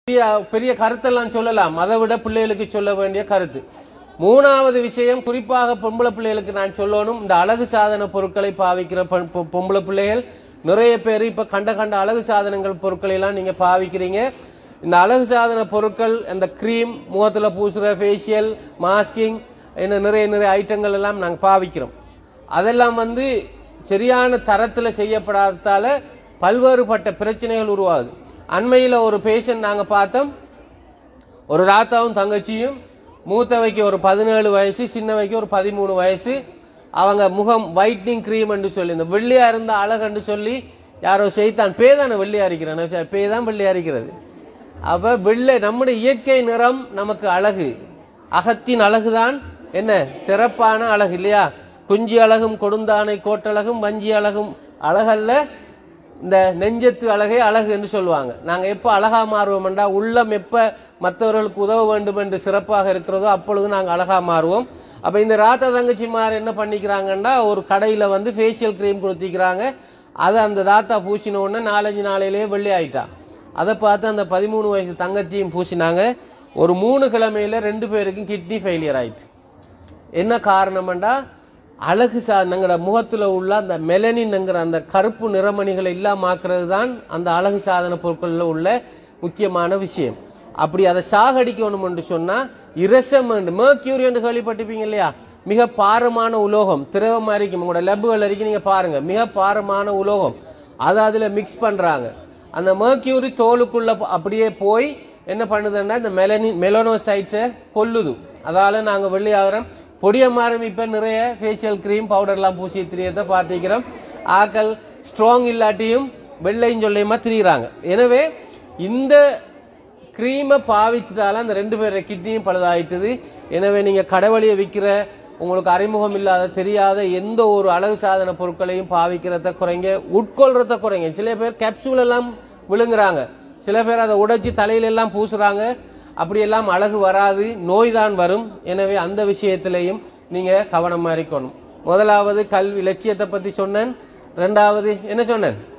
பெரிய பெரிய கருத்தெல்லாம் சொல்லலாம் அதை விட பிள்ளைகளுக்கு சொல்ல வேண்டிய கருத்து மூணாவது விஷயம் குறிப்பாக பொம்பளை பிள்ளைகளுக்கு நான் சொல்லணும் இந்த அழகு சாதன பொருட்களை பாவிக்கிற பெண்- பொ- பொம்பளை பிள்ளைகள் நிறைய பேர் இப்ப கண்ட கண்ட அழகு சாதனங்கள் பொருட்களை எல்லாம் நீங்க பாவிக்கிறீங்க இந்த அழகு சாதன பொருட்கள் இந்த க்ரீம் முகத்துல பூசுற ஃபேஷியல் மாஸ்கிங் என்ன நிறைய நிறைய ஐட்டங்கள் எல்லாம் நாங்கள் பாவிக்கிறோம் அதெல்லாம் வந்து சரியான தரத்தில் செய்யப்படாததால பல்வேறுபட்ட பிரச்சனைகள் உருவாகுது அண்மையில் ஒரு பேஷண்ட் நாங்கள் பார்த்தோம் ஒரு ராத்தாவும் தங்கச்சியும் மூத்தவைக்கு ஒரு பதினேழு வயசு சின்னவைக்கு ஒரு பதிமூணு வயசு அவங்க முகம் ஒயிட்னிங் க்ரீம் என்று சொல்லி இந்த வெள்ளையா இருந்த அழகன்று சொல்லி யாரோ செய்தான் பே தானே வெள்ளையா இருக்கிறான் பே தான் வெள்ளையா இருக்கிறது அப்ப வெள்ளை நம்முடைய இயற்கை நிறம் நமக்கு அழகு அகத்தின் அழகுதான் என்ன சிறப்பான அழகு இல்லையா குஞ்சி அழகும் கொடுந்தானை கோட்டழகும் வஞ்சி அழகும் அழகல்ல இந்த நெஞ்சத்து அழகே அழகு என்று சொல்லுவாங்க நாங்க எப்ப அழகா மாறுவோம்டா உள்ளம் எப்ப மற்றவர்களுக்கு உதவ வேண்டும் என்று சிறப்பாக இருக்கிறதோ அப்பொழுது நாங்க அழகா மாறுவோம் அப்ப இந்த ராத்த தங்கச்சிமார் என்ன பண்ணிக்கிறாங்கன்னா ஒரு கடையில வந்து ஃபேஷியல் க்ரீம் கொடுத்திக்கிறாங்க அதை அந்த தாத்தா பூசின உடனே நாலஞ்சு நாளையிலேயே வெள்ளை ஆயிட்டான் அதை பார்த்து அந்த பதிமூணு வயசு தங்கச்சியும் பூசினாங்க ஒரு மூணு கிழமையில ரெண்டு பேருக்கும் கிட்னி ஃபெயிலியர் ஆயிட்டு என்ன காரணம்டா அழகு சா எங்களோட முகத்துல உள்ள அந்த மெலனின்ங்கிற அந்த கருப்பு நிறமணிகளை இல்லாமாக்குறது தான் அந்த அழகு சாதன பொருட்கள்ல உள்ள முக்கியமான விஷயம் அப்படி அதை சாகடிக்கணும் என்று சொன்னா இரசம் மேர்க்யூரி என்று கேள்விப்பட்டிருப்பீங்க இல்லையா மிக பாரமான உலோகம் திரவமா இருக்கும் உங்களோட லெப்புகள் வரைக்கும் நீங்க பாருங்க மிக பாரமான உலோகம் அதை அதுல மிக்ஸ் பண்றாங்க அந்த மேர்க்யூரி தோலுக்குள்ள ப- அப்படியே போய் என்ன பண்ணுதுன்னா இந்த மெலனி மெலனோசைட்ஸை கொல்லுது அதால நாங்க வெள்ளி ஆகிறோம் பொடிய மாறும் இப்ப நிறைய ஃபேஷியல் க்ரீம் பவுடர்லாம் பூசி திரியத்தை பார்த்திக்கிறோம் ஆக்கள் ஸ்ட்ராங் இல்லாட்டியும் வெள்ளையும் சொல்லியுமா திரியிறாங்க எனவே இந்த க்ரீமை பாவிச்சதால அந்த ரெண்டு பேரோட கிட்னியும் பழுதாயிட்டுது எனவே நீங்க கடவழியை விற்கிற உங்களுக்கு அறிமுகம் இல்லாத தெரியாத எந்த ஒரு அழகு சாதன பொருட்களையும் பாவிக்கிறத குறைங்க உட்கொள்றத குறைங்க சில பேர் கேப்சூல் எல்லாம் விழுங்குறாங்க சில பேர் அதை உடைச்சி தலையில எல்லாம் பூசுறாங்க அப்படியெல்லாம் அழகு வராது நோய் தான் வரும் எனவே அந்த விஷயத்திலையும் நீங்க கவனமா இருக்கணும் முதலாவது கல்வி லட்சியத்தை பத்தி சொன்னேன் ரெண்டாவது என்ன சொன்னேன்